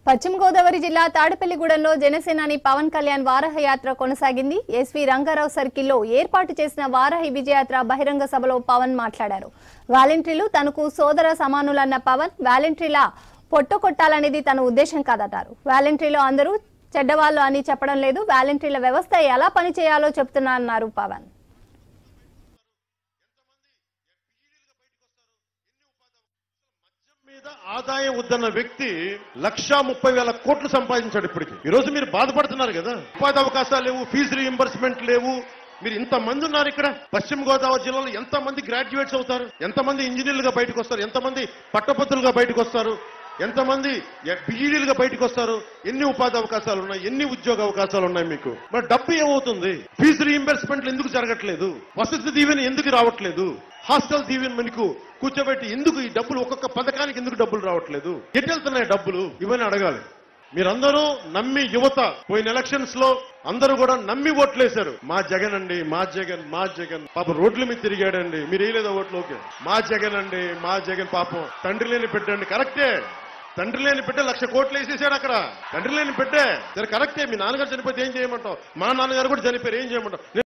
పశ్చిమ గోదావరి జిల్లా తాడపల్లిగూడెంలో జనసేనాని పవన్ కళ్యాణ్ వారాహ యాత్ర కొనసాగింది ఎస్వి రంగారావు సర్కిల్లో ఏర్పాటు చేసిన వారాహి విజయయాత్ర బహిరంగ సభలో పవన్ మాట్లాడారు వాలంటీర్లు తనకు సోదర సమానులన్న పవన్ వాలంటీర్ల పొట్టు కొట్టాలనేది తన ఉద్దేశం కాదన్నారు వాలంటీర్లు అందరూ చెడ్డవాళ్ళు అని చెప్పడం లేదు వాలంటీర్ల వ్యవస్థ ఎలా పనిచేయాలో చెప్తున్నా అన్నారు పవన్ మీద ఆదాయం వద్దన్న వ్యక్తి లక్షా ముప్పై వేల కోట్లు సంపాదించాడు ఇప్పటికి ఈ రోజు మీరు బాధపడుతున్నారు కదా ఉపాధి అవకాశాలు లేవు ఫీజు రీఎంబర్స్మెంట్ లేవు మీరు ఇంత మంది ఉన్నారు ఇక్కడ పశ్చిమ గోదావరి జిల్లాలో ఎంత మంది గ్రాడ్యుయేట్స్ అవుతారు ఎంతమంది ఇంజనీర్లుగా బయటకు వస్తారు ఎంతమంది పట్టభద్రులుగా బయటకు వస్తారు ఎంతమంది బీఈడీలుగా బయటకు వస్తారు ఎన్ని ఉపాధి అవకాశాలు ఉన్నాయి ఎన్ని ఉద్యోగ అవకాశాలు ఉన్నాయి మీకు మరి డబ్బు ఏమవుతుంది ఫీజు రీఎంబర్స్మెంట్లు ఎందుకు జరగట్లేదు వసతి దీవెన ఎందుకు రావట్లేదు హాస్టల్ దీవెన మనకు కూర్చోబెట్టి ఎందుకు ఈ డబ్బులు ఒక్కొక్క పథకానికి ఎందుకు డబ్బులు రావట్లేదు ఎటు వెళ్తున్నాయి డబ్బులు ఇవన్నీ అడగాలి మీరందరూ నమ్మి యువత పోయిన ఎలక్షన్స్ లో అందరూ కూడా నమ్మి ఓట్లేశారు మా జగన్ అండి మా జగన్ మా జగన్ పాపం రోడ్ల మీద తిరిగాడండి మీరు వేయలేదా ఓట్లు ఓకే మా జగన్ అండి మా జగన్ పాపం తండ్రి లేని పెట్టండి కరెక్టే తండ్రి లేని పెట్టే లక్ష కోట్లు వేసేసాడు అక్కడ తండ్రి లేని పెట్టే సరే కరెక్టే మీ నాన్నగారు చనిపోతే ఏం చేయమంటావు మా నాన్నగారు కూడా చనిపోయారు ఏం చేయమంటావు